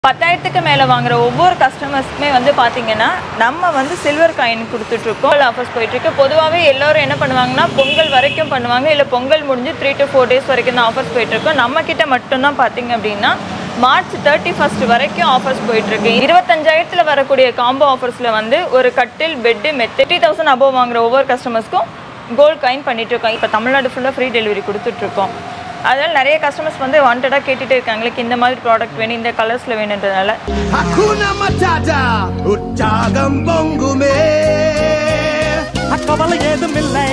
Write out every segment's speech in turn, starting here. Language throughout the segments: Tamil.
பத்தாயிரத்துக்கு மேலே வாங்குற ஒவ்வொரு கஸ்டமர்ஸ்க்குமே வந்து பார்த்தீங்கன்னா நம்ம வந்து சில்வர் காயின் கொடுத்துட்ருக்கோம் ஆஃபர்ஸ் போயிட்டுருக்கு பொதுவாகவே எல்லோரும் என்ன பண்ணுவாங்கன்னா பொங்கல் வரைக்கும் பண்ணுவாங்க இல்லை பொங்கல் முடிஞ்சு த்ரீ டு ஃபோர் டேஸ் வரைக்கும் தான் ஆஃபர்ஸ் போயிட்டுருக்கோம் நம்ம கிட்ட மட்டும்தான் பார்த்தீங்க அப்படின்னா மார்ச் தேர்ட்டி ஃபர்ஸ்ட் வரைக்கும் ஆஃபர்ஸ் போயிட்டுருக்கு இருபத்தஞ்சாயிரத்தில் வரக்கூடிய காம்போ ஆஃபர்ஸில் வந்து ஒரு கட்டில் பெட்டு மெத் தேர்ட்டி தௌசண்ட் அபோவ் வாங்குற ஒவ்வொரு கஸ்டமர்ஸ்க்கும் கோல்ட் காயின் பண்ணிட்டு இருக்கோம் இப்போ தமிழ்நாடு ஃபுல்லாக ஃப்ரீ டெலிவரி கொடுத்துட்ருக்கோம் அதனால் நிறைய கஸ்டமர்ஸ் வந்து வாண்டடாக கேட்டுகிட்டே இருக்காங்க like இந்த மாதிரி ப்ராடக்ட் வேணும் இந்த கலர்ஸில் வேணுன்றதுனால Hakuna Matata உற்சாகம் பொங்குமே கவலை ஏதும் இல்லை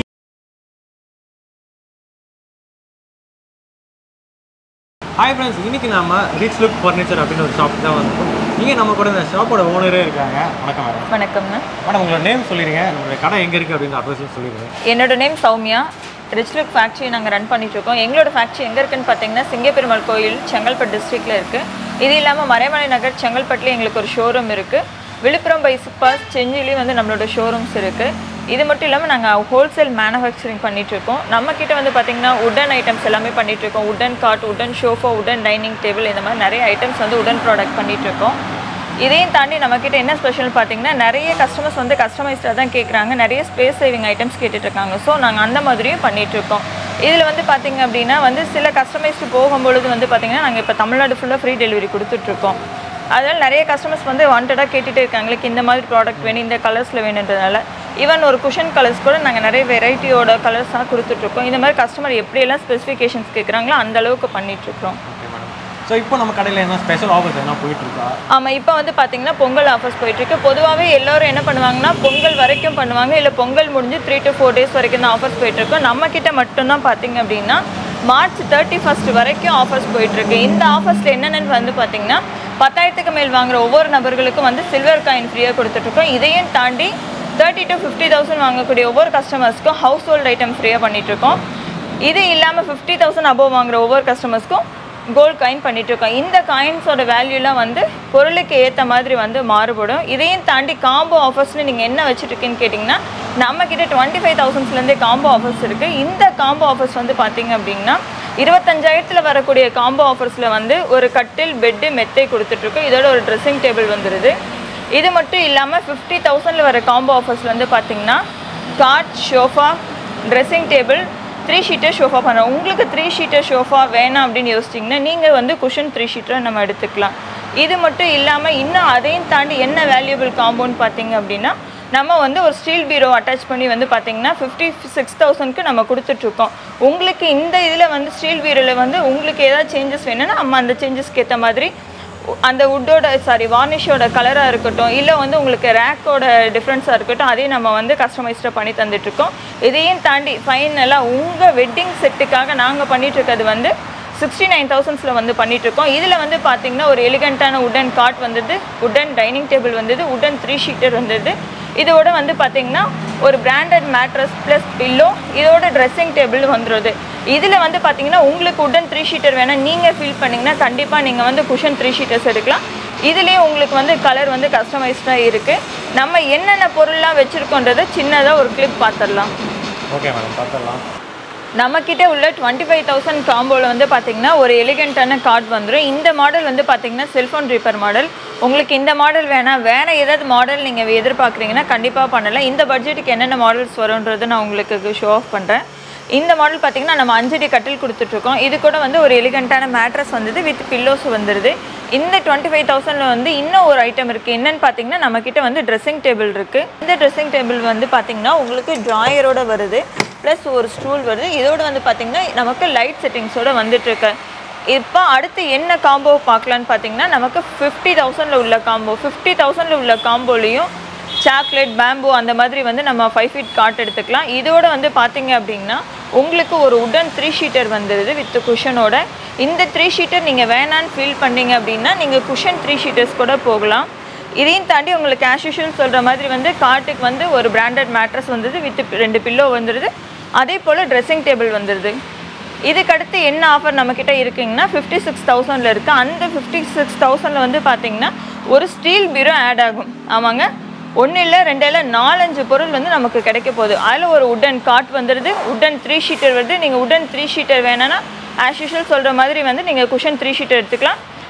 ஹாய் ஃப்ரெண்ட்ஸ் இன்னைக்கு நாம ரிச் லுக் ஃபர்னிச்சர் அப்படின்னு ஒரு ஷாப் தான் வந்திருக்கோம் இங்கே நம்ம கூட இந்த ஷாப்போட ஓனரே இருக்காங்க வணக்கம் மேடம் வணக்கம்ங்க மேடம் உங்களோட நேம் சொல்லிடுங்க உங்களுடைய கடை எங்கே இருக்குது அப்படின்னு அட்ரஸும் சொல்லிடுங்க என்னோட name Soumya rich look factory நாங்கள் ரன் பண்ணிட்டு இருக்கோம் எங்களோட ஃபேக்ட்ரி எங்கே இருக்குன்னு பார்த்தீங்கன்னா சிங்கப்பெருமாள் கோயில் செங்கல்பட்டு டிஸ்ட்ரிக்டில் இருக்குது இது இல்லாமல் மறைமலை நகர் செங்கல்பட்டுல எங்களுக்கு ஒரு ஷோரூம் இருக்குது விழுப்புரம் பைசிப்பாஸ் செஞ்சிலையும் வந்து நம்மளோட ஷோரூம்ஸ் இருக்குது இது மட்டும் இல்லாமல் நாங்கள் ஹோல்சேல் மேனுஃபேக்சரிங் பண்ணிகிட்ருக்கோம் நம்மக்கிட்ட வந்து பார்த்திங்கன்னா உடன் ஐட்டம்ஸ் எல்லாமே பண்ணிகிட்ருக்கோம் உடன் காட் உடன் ஷோஃபா உடன் டைனிங் டேபிள் இந்த மாதிரி நிறைய ஐட்டம்ஸ் வந்து உடன் ப்ராடக்ட் பண்ணிகிட்ருக்கோம் இதையும் தாண்டி நம்மக்கிட்ட என்ன ஸ்பெஷல் பார்த்தீங்கன்னா நிறைய கஸ்டமர்ஸ் வந்து கஸ்டமைஸ்டாக தான் கேட்குறாங்க நிறைய ஸ்பேஸ் சேவிங் ஐட்டம்ஸ் கேட்டுட்டு இருக்காங்க ஸோ நாங்கள் அந்த மாதிரியும் பண்ணிட்டு இருக்கோம் இதில் வந்து பார்த்தீங்க அப்படின்னா வந்து சில கஸ்டமைஸ்டு போகும்பொழுது வந்து பார்த்தீங்கன்னா நாங்கள் இப்போ தமிழ்நாடு ஃபுல்லாக ஃப்ரீ டெலிவரி கொடுத்துட்ருக்கோம் அதனால் நிறைய கஸ்டமர்ஸ் வந்து வாண்டடாக கேட்டுகிட்டே இருக்காங்க like இந்த மாதிரி ப்ராடக்ட் வேணும் இந்த கலர்ஸில் வேணுன்றதுனால ஈவன் ஒரு குஷன் கலர்ஸ் கூட நாங்கள் நிறைய வெரைட்டியோட கலர்ஸாக கொடுத்துட்ருக்கோம் இந்த மாதிரி கஸ்டமர் எப்படியெல்லாம் ஸ்பெசிஃபிகேஷன்ஸ் கேட்குறாங்களோ அந்த அளவுக்கு பண்ணிகிட்ருக்கோம் ஓகே மேடம் ஸோ இப்போ நம்ம கடையில் என்ன ஸ்பெஷல் ஆஃபர்ஸ் எதனா போயிட்டு இருக்கா ஆமாம் இப்போ வந்து பார்த்தீங்கன்னா பொங்கல் ஆஃபர்ஸ் போயிட்டுருக்கு பொதுவாகவே எல்லோரும் என்ன பண்ணுவாங்கன்னா பொங்கல் வரைக்கும் பண்ணுவாங்க இல்லை பொங்கல் முடிஞ்சு த்ரீ டு ஃபோர் டேஸ் வரைக்கும் தான் ஆஃபர்ஸ் போயிட்டுருக்கோம் நம்ம கிட்ட மட்டும்தான் பார்த்தீங்க அப்படின்னா மார்ச் தேர்ட்டி ஃபர்ஸ்ட் வரைக்கும் ஆஃபர்ஸ் போயிட்டுருக்கு இந்த ஆஃபர்ஸில் என்னென்னு வந்து பார்த்தீங்கன்னா பத்தாயிரத்துக்கு மேல் வாங்குற ஒவ்வொரு நபர்களுக்கும் வந்து சில்வர் காயின் ஃப்ரீயாக கொடுத்துட்ருக்கோம் இதையும் தாண்டி தேர்ட்டி டு ஃபிஃப்டி தௌசண்ட் வாங்கக்கூடிய ஒவ்வொரு கஸ்டமர்ஸ்க்கும் ஹவுஸ் ஹோல்ட் ஐட்டம் ஃப்ரீயாக பண்ணிகிட்ருக்கோம் இது இல்லாமல் ஃபிஃப்டி தௌசண்ட் அபோவ் வாங்குற ஒவ்வொரு கஸ்டமர்ஸ்க்கும் கோல்ட் காயின் பண்ணிட்டு இருக்கோம் இந்த காயின்ஸோட வேல்யூலாம் வந்து பொருளுக்கு ஏற்ற மாதிரி வந்து மாறுபடும் இதையும் தாண்டி காம்போ ஆஃபர்ஸ்னு நீங்கள் என்ன வச்சுருக்கீங்கன்னு கேட்டிங்கன்னா நம்மக்கிட்ட டுவெண்ட்டி ஃபைவ் தௌசண்ட்ஸ்லேருந்தே காம்போ ஆஃபர்ஸ் இருக்குது இந்த காம்போ ஆஃபர்ஸ் வந்து பார்த்தீங்க அப்படின்னா இருபத்தஞ்சாயிரத்தில் வரக்கூடிய காம்போ ஆஃபர்ஸில் வந்து ஒரு கட்டில் பெட்டு மெத்தை கொடுத்துட்ருக்கோம் இதோட ஒரு ட்ரெஸ்ஸிங் டேபிள் வந்துடுது இது மட்டும் இல்லாமல் ஃபிஃப்டி தௌசண்டில் வர காம்போ ஆஃபர்ஸில் வந்து பார்த்தீங்கன்னா cot sofa dressing table three seater sofa பண்ணுறோம் உங்களுக்கு த்ரீ ஷீட்டர் ஷோஃபா வேணாம் அப்படின்னு யோசிச்சிங்கன்னா நீங்கள் வந்து குஷன் த்ரீ ஷீட்டரை நம்ம எடுத்துக்கலாம் இது மட்டும் இல்லாமல் இன்னும் அதையும் தாண்டி என்ன வேல்யூபிள் காம்பவுண்ட் பார்த்தீங்க அப்படின்னா நம்ம வந்து ஒரு ஸ்டீல் பீரோ அட்டாச் பண்ணி வந்து பார்த்தீங்கன்னா ஃபிஃப்டி சிக்ஸ் தௌசண்ட்க்கு நம்ம கொடுத்துட்ருக்கோம் உங்களுக்கு இந்த இதில் வந்து ஸ்டீல் பீரோவில் வந்து உங்களுக்கு ஏதாவது சேஞ்சஸ் வேணும்னா நம்ம அந்த சேஞ்சஸ்க்கு ஏற்ற மாதிரி அந்த வுட்டோட சாரி வார்னிஷோட கலராக இருக்கட்டும் இல்லை வந்து உங்களுக்கு ரேக்கோட டிஃப்ரென்ஸாக இருக்கட்டும் அதையும் நம்ம வந்து கஸ்டமைஸ்டாக பண்ணி தந்துட்டுருக்கோம் இதையும் தாண்டி ஃபைனலாக உங்கள் வெட்டிங் செட்டுக்காக நாங்கள் பண்ணிட்டு இருக்கிறது வந்து சிக்ஸ்டி நைன் தௌசண்ட்ஸில் வந்து பண்ணிகிட்ருக்கோம் இதில் வந்து பார்த்தீங்கன்னா ஒரு எலிகண்ட்டான உடன் காட் வந்தது உடன் டைனிங் டேபிள் வந்தது உடன் த்ரீ ஷீட்டர் வந்தது இதோட வந்து பார்த்தீங்கன்னா ஒரு பிராண்டட் மேட்ரஸ் ப்ளஸ் பில்லோ இதோட ட்ரெஸ்ஸிங் டேபிள் வந்துடுது இதில் வந்து பார்த்தீங்கன்னா உங்களுக்கு உடன் த்ரீ ஷீட்டர் வேணால் நீங்கள் ஃபீல் பண்ணிங்கன்னா கண்டிப்பாக நீங்கள் வந்து குஷன் த்ரீ ஷீட்டர்ஸ் எடுக்கலாம் இதுலேயே உங்களுக்கு வந்து கலர் வந்து கஸ்டமைஸ்டாக இருக்குது நம்ம என்னென்ன பொருள்லாம் வச்சுருக்கோன்றதை சின்னதாக ஒரு கிளிப் பார்த்துடலாம் ஓகே மேடம் பார்த்துடலாம் நம்மக்கிட்ட உள்ள டுவெண்ட்டி ஃபைவ் தௌசண்ட் காம்போவில் வந்து பார்த்தீங்கன்னா ஒரு எலிகென்ட்டான கார்டு வந்துடும் இந்த மாடல் வந்து பார்த்தீங்கன்னா செல்ஃபோன் ரீப்பர் மாடல் உங்களுக்கு இந்த மாடல் வேணாம் வேறு ஏதாவது மாடல் நீங்கள் எதிர்பார்க்குறீங்கன்னா கண்டிப்பாக பண்ணலாம் இந்த பட்ஜெட்டுக்கு என்னென்ன மாடல்ஸ் வரும்ன்றது நான் உங்களுக்கு ஷோ ஆஃப் பண்ணுறேன் இந்த மாடல் பார்த்தீங்கன்னா நம்ம அஞ்சடி கட்டில் கொடுத்துட்ருக்கோம் இது கூட வந்து ஒரு எலிகென்ட்டான மேட்ரஸ் வந்தது வித் பில்லோஸ் வந்துடுது இந்த டுவெண்ட்டி ஃபைவ் தௌசண்டில் வந்து இன்னும் ஒரு ஐட்டம் இருக்குது என்னன்னு பார்த்தீங்கன்னா நம்மக்கிட்ட வந்து ட்ரெஸ்ஸிங் டேபிள் இருக்குது இந்த ட்ரெஸ்ஸிங் டேபிள் வந்து பார்த்தீங்கன்னா உங்களுக்கு ட்ராயரோட வருது ப்ளஸ் ஒரு ஸ்டூல் வருது இதோட வந்து பார்த்தீங்கன்னா நமக்கு லைட் செட்டிங்ஸோட வந்துட்டுருக்கு இப்போ அடுத்து என்ன காம்போ பார்க்கலான்னு பார்த்தீங்கன்னா நமக்கு ஃபிஃப்டி தௌசண்டில் உள்ள காம்போ ஃபிஃப்டி தௌசண்டில் உள்ள காம்போலையும் சாக்லேட் பேம்பு அந்த மாதிரி வந்து நம்ம ஃபைவ் ஃபீட் காட் எடுத்துக்கலாம் இதோட வந்து பார்த்தீங்க அப்படின்னா உங்களுக்கு ஒரு உடன் த்ரீ ஷீட்டர் வந்துடுது வித் குஷனோட இந்த த்ரீ ஷீட்டர் நீங்கள் வேணான்னு ஃபீல் பண்ணீங்க அப்படின்னா நீங்கள் குஷன் த்ரீ ஷீட்டர்ஸ் கூட போகலாம் இதையும் தாண்டி உங்களுக்கு கேஷ் யூஷுவல் சொல்கிற மாதிரி வந்து காட்டுக்கு வந்து ஒரு பிராண்டட் மேட்ரஸ் வந்தது வித் ரெண்டு பில்லோ வந்துடுது அதே போல் ட்ரெஸ்ஸிங் டேபிள் வந்துடுது இதுக்கடுத்து என்ன ஆஃபர் நம்மக்கிட்ட இருக்குங்கன்னா ஃபிஃப்டி சிக்ஸ் தௌசண்டில் இருக்குது அந்த ஃபிஃப்டி சிக்ஸ் தௌசண்டில் வந்து பார்த்தீங்கன்னா ஒரு ஸ்டீல் பீரோ ஆட் ஆகும் ஆமாங்க ஒன்று இல்லை ரெண்டு இல்லை நாலஞ்சு பொருள் வந்து நமக்கு கிடைக்க போகுது அதில் ஒரு உடன் காட் வந்துடுது உடன் த்ரீ ஷீட்டர் வருது நீங்கள் உடன் த்ரீ ஷீட்டர் வேணும்னா ஆஸ் யூஷுவல் சொல்கிற மாதிரி வந்து நீங்கள் குஷன் த்ரீ ஷீட்டர் எடுத்துக்கலாம்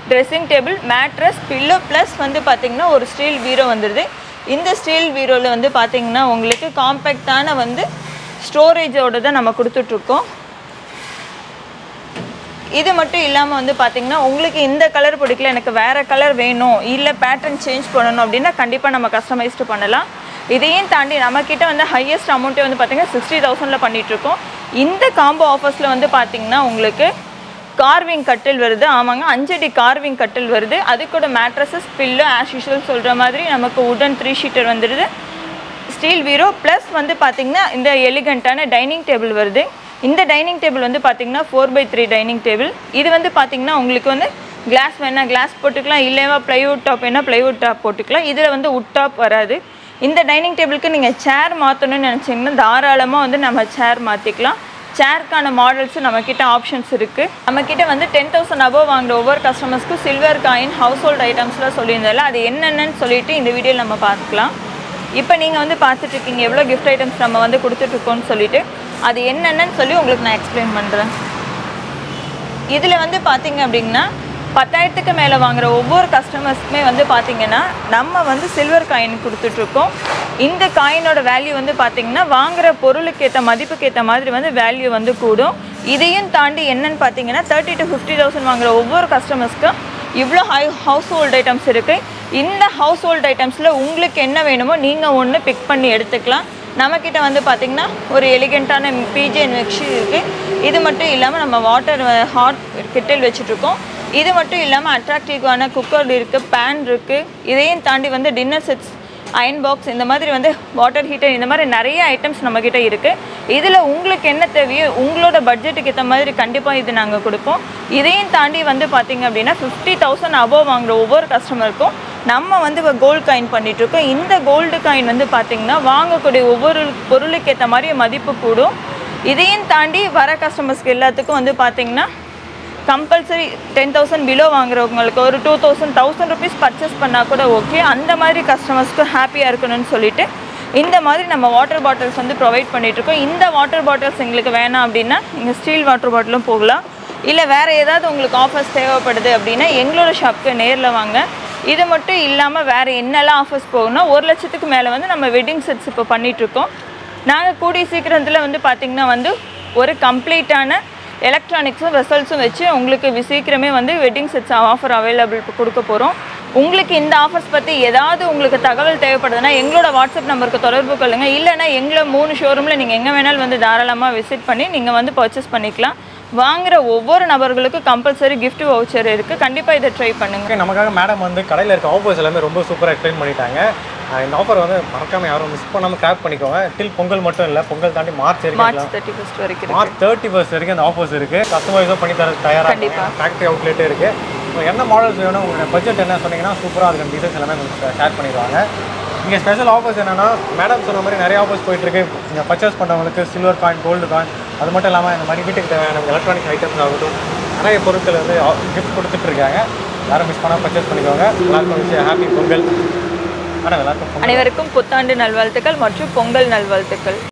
dressing table mattress pillow plus வந்து பார்த்திங்கன்னா ஒரு ஸ்டீல் பீரோ வந்துடுது இந்த ஸ்டீல் பீரோவில் வந்து பார்த்திங்கன்னா உங்களுக்கு காம்பேக்டான வந்து ஸ்டோரேஜோட தான் நம்ம கொடுத்துட்ருக்கோம் இது மட்டும் இல்லாமல் வந்து பார்த்தீங்கன்னா உங்களுக்கு இந்த கலர் பிடிக்கல எனக்கு வேறு கலர் வேணும் இல்லை பேட்டர்ன் சேஞ்ச் பண்ணணும் அப்படின்னா கண்டிப்பாக நம்ம கஸ்டமைஸ்டு பண்ணலாம் இதையும் தாண்டி நம்மக்கிட்ட வந்து ஹையஸ்ட் அமௌண்ட்டே வந்து பார்த்தீங்கன்னா சிக்ஸ்டி தௌசண்டில் பண்ணிகிட்ருக்கோம் இந்த காம்போ ஆஃபர்ஸில் வந்து பார்த்தீங்கன்னா உங்களுக்கு கார்விங் கட்டில் வருது ஆமாங்க அஞ்சடி கார்விங் கட்டில் வருது அது கூட மேட்ரஸஸ் பில்லு ஆஸ் யூஷுவல் சொல்கிற மாதிரி நமக்கு உடன் த்ரீ ஷீட்டர் வந்துடுது ஸ்டீல் பீரோ ப்ளஸ் வந்து பார்த்தீங்கன்னா இந்த எலிகண்ட்டான டைனிங் டேபிள் வருது இந்த டைனிங் டேபிள் வந்து பார்த்தீங்கன்னா four by three dining table இது வந்து பார்த்தீங்கன்னா உங்களுக்கு வந்து கிளாஸ் வேணால் கிளாஸ் போட்டுக்கலாம் இல்லைவா ப்ளைவுட் டாப் வேணால் ப்ளைவுட் டாப் போட்டுக்கலாம் இதில் வந்து உட் டாப் வராது இந்த டைனிங் டேபிளுக்கு நீங்கள் சேர் மாற்றணும்னு நினச்சிங்கன்னா தாராளமாக வந்து நம்ம சேர் மாற்றிக்கலாம் சேர்க்கான மாடல்ஸ் நம்மக்கிட்ட ஆப்ஷன்ஸ் இருக்குது நம்மக்கிட்ட வந்து டென் தௌசண்ட் அபவ் வாங்குற ஒவ்வொரு கஸ்டமர்ஸ்க்கும் சில்வர் காயின் ஹவுஸ் ஹோல்ட் ஐட்டம்ஸ்லாம் சொல்லியிருந்தால அது என்னென்னு சொல்லிட்டு இந்த வீடியோவில் நம்ம பார்த்துக்கலாம் இப்போ நீங்கள் வந்து பார்த்துட்டு இருக்கீங்க எவ்வளோ கிஃப்ட் ஐட்டம்ஸ் நம்ம வந்து கொடுத்துட்ருக்கோம்னு சொல்லிட்டு அது என்னென்னு சொல்லி உங்களுக்கு நான் எக்ஸ்பிளைன் பண்ணுறேன் இதில் வந்து பார்த்தீங்க அப்படின்னா பத்தாயிரத்துக்கு மேலே வாங்குற ஒவ்வொரு கஸ்டமர்ஸ்க்குமே வந்து பார்த்தீங்கன்னா நம்ம வந்து சில்வர் காயின் கொடுத்துட்ருக்கோம் இந்த காயினோட வேல்யூ வந்து பார்த்தீங்கன்னா வாங்குற பொருளுக்கு ஏற்ற மதிப்புக்கு ஏற்ற மாதிரி வந்து வேல்யூ வந்து கூடும் இதையும் தாண்டி என்னன்னு பார்த்தீங்கன்னா தேர்ட்டி டு ஃபிஃப்டி தௌசண்ட் வாங்குற ஒவ்வொரு கஸ்டமர்ஸ்க்கும் இவ்வளோ ஹை ஹவுஸ் ஹோல்ட் ஐட்டம்ஸ் இருக்குது இந்த ஹவுஸ் ஹோல்ட் ஐட்டம்ஸில் உங்களுக்கு என்ன வேணுமோ நீங்கள் ஒன்று பிக் பண்ணி எடுத்துக்கலாம் நம்மக்கிட்ட வந்து பார்த்திங்கன்னா ஒரு எலிகெண்ட்டான பிஜே மிக்ஸி இருக்குது இது மட்டும் இல்லாமல் நம்ம வாட்டர் ஹாட் கிட்டில் வச்சுட்ருக்கோம் இது மட்டும் இல்லாமல் அட்ராக்டிவான குக்கர் இருக்குது பேன் இருக்குது இதையும் தாண்டி வந்து டின்னர் செட்ஸ் அயன் பாக்ஸ் இந்த மாதிரி வந்து வாட்டர் ஹீட்டர் இந்த மாதிரி நிறைய ஐட்டம்ஸ் நம்மக்கிட்ட இருக்குது இதில் உங்களுக்கு என்ன தேவையோ உங்களோட பட்ஜெட்டுக்கு ஏற்ற மாதிரி கண்டிப்பாக இது நாங்கள் கொடுப்போம் இதையும் தாண்டி வந்து பார்த்தீங்க அப்படின்னா ஃபிஃப்டி தௌசண்ட் அபோவ் வாங்குற ஒவ்வொரு கஸ்டமருக்கும் நம்ம வந்து இப்போ கோல்டு காயின் பண்ணிகிட்ருக்கோம் இந்த கோல்டு காயின் வந்து பார்த்திங்கன்னா வாங்கக்கூடிய ஒவ்வொரு பொருளுக்கு ஏற்ற மாதிரி மதிப்பு கூடும் இதையும் தாண்டி வர கஸ்டமர்ஸ்க்கு எல்லாத்துக்கும் வந்து பார்த்திங்கன்னா கம்பல்சரி டென் தௌசண்ட் பிலோ வாங்குறவங்களுக்கு ஒரு two thousand thousand rupees purchase பண்ணால் கூட ஓகே அந்த மாதிரி கஸ்டமர்ஸ்க்கு ஹாப்பியாக இருக்கணும்னு சொல்லிட்டு இந்த மாதிரி நம்ம வாட்டர் பாட்டில்ஸ் வந்து ப்ரொவைட் பண்ணிகிட்ருக்கோம் இந்த வாட்டர் பாட்டில்ஸ் எங்களுக்கு வேணாம் அப்படின்னா நீங்கள் ஸ்டீல் வாட்டர் பாட்டிலும் போகலாம் இல்லை வேறு ஏதாவது உங்களுக்கு ஆஃபர்ஸ் தேவைப்படுது அப்படின்னா எங்களோட ஷாப்புக்கு நேரில் வாங்க இது மட்டும் இல்லாமல் வேறு என்னெல்லாம் ஆஃபர்ஸ் போகும்னா ஒரு லட்சத்துக்கு மேலே வந்து நம்ம வெட்டிங் செட்ஸ் இப்போ பண்ணிகிட்ருக்கோம் நாங்கள் கூடிய சீக்கிரத்தில் வந்து பார்த்திங்கன்னா வந்து ஒரு கம்ப்ளீட்டான எலக்ட்ரானிக்ஸும் வெசல்ஸும் வச்சு உங்களுக்கு வி- சீக்கிரமே வந்து வெட்டிங் செட்ஸ் ஆஃபர் அவைலபிள் கொடுக்க போகிறோம் உங்களுக்கு இந்த ஆஃபர்ஸ் பற்றி ஏதாவது உங்களுக்கு தகவல் தேவைப்படுதுன்னா எங்களோட வாட்ஸ்அப் நம்பருக்கு தொடர்பு கொள்ளுங்கள் இல்லைன்னா எங்களை மூணு ஷோரூமில் நீங்கள் எங்கே வேணாலும் வந்து தாராளமாக விசிட் பண்ணி நீங்கள் வந்து பர்ச்சேஸ் பண்ணிக்கலாம் வாங்குற ஒவ்வொரு நபர்களுக்கும் கம்பல்சரி gift வவுச்சர் இருக்குது கண்டிப்பாக இதை ட்ரை பண்ணுங்கள் ஓகே நமக்காக மேடம் வந்து கடையில் இருக்க ஆஃபர்ஸ் எல்லாமே ரொம்ப சூப்பராக எக்ஸ்பிளைன் பண்ணிட்டாங்க அஹ் இந்த ஆஃபர் வந்து மறக்காம யாரும் மிஸ் பண்ணாமல் கிராப் பண்ணிக்கோங்க டில் பொங்கல் மட்டும் இல்லை பொங்கல் தாண்டி மார்ச் வரைக்கும் மார்ச் தேர்ட்டி ஃபஸ்ட் வரைக்கும் இருக்கு. மார்ச் தேர்ட்டி ஃபர்ஸ்ட் வரைக்கும் அந்த ஆஃபர்ஸ் இருக்கு கஸ்டமைஸும் பண்ணி தர தயாராக கண்டிப்பா. ஃபேக்ட்ரி அவுட்லெட்டே இருக்கு உங்களுக்கு என்ன மாடல்ஸ் வேணும் உங்களுடைய பட்ஜெட் என்ன சொன்னீங்கன்னா சூப்பராக அதுக்கு டிசைன்ஸ் எல்லாமே உங்களுக்கு ஷேர் பண்ணிடுவாங்க இங்கே ஸ்பெஷல் ஆஃபர்ஸ் என்னன்னா மேடம் சொன்ன மாதிரி நிறைய ஆஃபர்ஸ் போயிட்டு இருக்கு இங்கே பர்ச்சேஸ் பண்ணுறவங்களுக்கு சில்வர் காயின் கோல்டு காயின் அது மட்டும் இல்லாமல் இந்த மாதிரி வீட்டுக்கு தேவையான எலக்ட்ரானிக் ஐட்டம்ஸ் ஆகட்டும் நிறைய பொருட்கள் வந்து கிஃப்ட் கொடுத்துட்டு இருக்காங்க யாரும் மிஸ் பண்ணாமல் பர்ச்சேஸ் பண்ணிக்கோங்க எல்லாருக்கும் விஷயம் ஹாப்பி பொங்கல் மேடம் எல்லாருக்கும் பொங்கல் அனைவருக்கும் புத்தாண்டு நல்வாழ்த்துக்கள் மற்றும் பொங்கல் நல்வாழ்த்துக்கள்